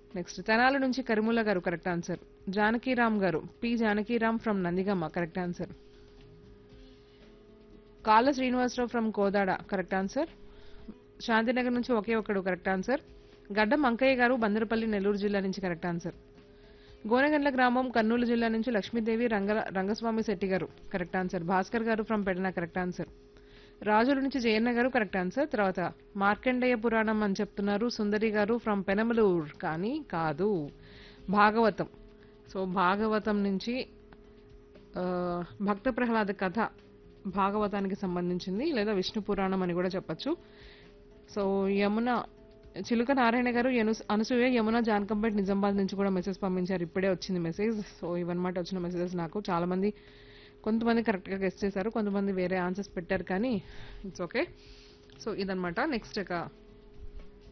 next తెనాల నుంచి కరిముల గారు correct answer Janakiram garu P Janakiram from Nandigama correct answer Kalla Srinivasa Rao from Kodad correct answer Shanthi Nagar నుంచి ఒకే ఒకడు కరెక్ట్ ఆన్సర్ గడ్డం అంకయ్య గారు బందరపల్లి నెల్లూరు జిల్లా నుంచి కరెక్ట్ ఆన్సర్ గోనగండ్ల గ్రామం కర్నూలు జిల్లా నుంచి లక్ష్మీదేవి రంగ రంగస్వామి శెట్టి గారు కరెక్ట్ ఆన్సర్ భాస్కర్ గారు ఫ్రమ్ పెడన కరెక్ట్ ఆన్సర్ రాజుల నుంచి జయన్న గారు కరెక్ట్ ఆన్సర్ తర్వాత మార్కండేయ పురాణం అని చెప్తున్నారు సుందరి గారు ఫ్రమ్ పెనమలూర్ కానీ కాదు భాగవతం సో భాగవతం నుంచి ఆ, భక్త ప్రహ్లాద కథ భాగవతానికి సంబంధించింది లేదా విష్ణు పురాణం అని కూడా చెప్పొచ్చు సో యమున చిలుక నారాయణ గారు యను- అనసూయ యమున జాన్కంపేట్ నిజామాబాద్ నుంచి కూడా మెసేజ్ పంపించారు ఇప్పుడే వచ్చింది మెసేజ్ సో ఇవన్నమాట వచ్చిన మెసేజెస్ నాకు చాలా మంది కొంతమంది కరెక్ట్గా గెస్ట్ చేశారు కొంతమంది వేరే ఆన్సర్స్ పెట్టారు కానీ ఇట్స్ ఓకే సో ఇదనమాట నెక్స్ట్ ఇక